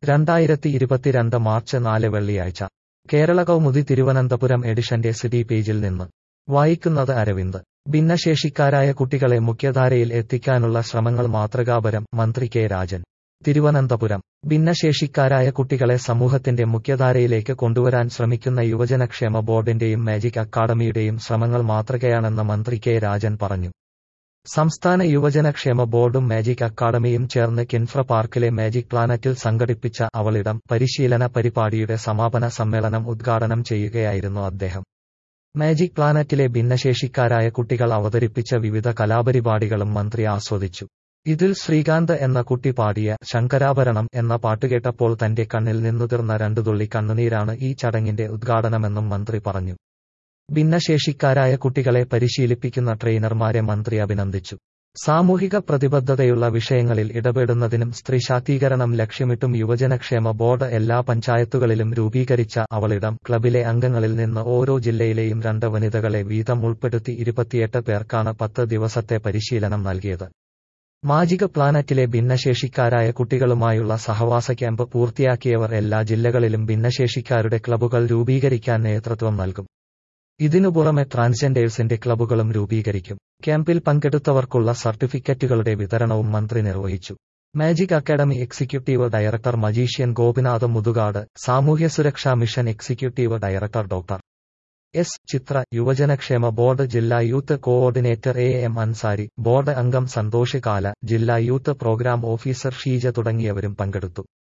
രണ്ടായിരത്തി ഇരുപത്തിരണ്ട് മാർച്ച് നാല് വെള്ളിയാഴ്ച കേരള കൗമുദി തിരുവനന്തപുരം എഡിഷന്റെ സിറ്റി പേജിൽ നിന്ന് വായിക്കുന്നത് അരവിന്ദ് ഭിന്നശേഷിക്കാരായ കുട്ടികളെ മുഖ്യധാരയിൽ എത്തിക്കാനുള്ള ശ്രമങ്ങൾ മാതൃകാപരം മന്ത്രി കെ രാജൻ തിരുവനന്തപുരം ഭിന്നശേഷിക്കാരായ കുട്ടികളെ സമൂഹത്തിന്റെ മുഖ്യധാരയിലേക്ക് കൊണ്ടുവരാൻ ശ്രമിക്കുന്ന യുവജനക്ഷേമ ബോർഡിന്റെയും മാജിക് അക്കാദമിയുടെയും ശ്രമങ്ങൾ മാതൃകയാണെന്ന് മന്ത്രി കെ രാജൻ പറഞ്ഞു സംസ്ഥാന യുവജനക്ഷേമ ബോർഡും മാജിക് അക്കാദമിയും ചേർന്ന് കിൻഫ്ര പാർക്കിലെ മാജിക് പ്ലാനറ്റിൽ സംഘടിപ്പിച്ച അവളിടം പരിശീലന പരിപാടിയുടെ സമാപന സമ്മേളനം ഉദ്ഘാടനം ചെയ്യുകയായിരുന്നു അദ്ദേഹം മാജിക് പ്ലാനറ്റിലെ ഭിന്നശേഷിക്കാരായ കുട്ടികൾ അവതരിപ്പിച്ച വിവിധ കലാപരിപാടികളും മന്ത്രി ആസ്വദിച്ചു ഇതിൽ ശ്രീകാന്ത് എന്ന കുട്ടി പാടിയ ശങ്കരാഭരണം എന്ന പാട്ടുകേട്ടപ്പോൾ തന്റെ കണ്ണിൽ നിന്നുതിർന്ന രണ്ടു തുള്ളി കണ്ണുനീരാണ് ഈ ചടങ്ങിന്റെ ഉദ്ഘാടനമെന്നും മന്ത്രി പറഞ്ഞു ഭിന്നശേഷിക്കാരായ കുട്ടികളെ പരിശീലിപ്പിക്കുന്ന ട്രെയിനർമാരെ മന്ത്രി അഭിനന്ദിച്ചു സാമൂഹിക പ്രതിബദ്ധതയുള്ള വിഷയങ്ങളിൽ ഇടപെടുന്നതിനും സ്ത്രീ ശാക്തീകരണം ലക്ഷ്യമിട്ടും യുവജനക്ഷേമ ബോർഡ് എല്ലാ പഞ്ചായത്തുകളിലും രൂപീകരിച്ച അവളിടം ക്ലബിലെ അംഗങ്ങളിൽ നിന്ന് ഓരോ ജില്ലയിലെയും രണ്ട് വനിതകളെ വീതം ഉൾപ്പെടുത്തി ഇരുപത്തിയെട്ട് പേർക്കാണ് പത്ത് ദിവസത്തെ പരിശീലനം നൽകിയത് മാജിക് പ്ലാനറ്റിലെ ഭിന്നശേഷിക്കാരായ കുട്ടികളുമായുള്ള സഹവാസ ക്യാമ്പ് പൂർത്തിയാക്കിയവർ എല്ലാ ജില്ലകളിലും ഭിന്നശേഷിക്കാരുടെ ക്ലബ്ബുകൾ രൂപീകരിക്കാൻ നേതൃത്വം നൽകും ഇതിനു പുറമെ ട്രാൻസ്ജെൻഡേഴ്സിന്റെ ക്ലബ്ബുകളും രൂപീകരിക്കും ക്യാമ്പിൽ പങ്കെടുത്തവർക്കുള്ള സർട്ടിഫിക്കറ്റുകളുടെ വിതരണവും മന്ത്രി നിർവഹിച്ചു magic academy executive director magician Gopinath Muthukad സാമൂഹ്യ സുരക്ഷാ mission executive director doctor S Chithra യുവജനക്ഷേമ ബോർഡ് ജില്ലാ youth coordinator A M Ansari board അംഗം സന്തോഷ് കാല ജില്ലാ യൂത്ത് പ്രോഗ്രാം ഓഫീസർ ഷീജ തുടങ്ങിയവരും പങ്കെടുത്തു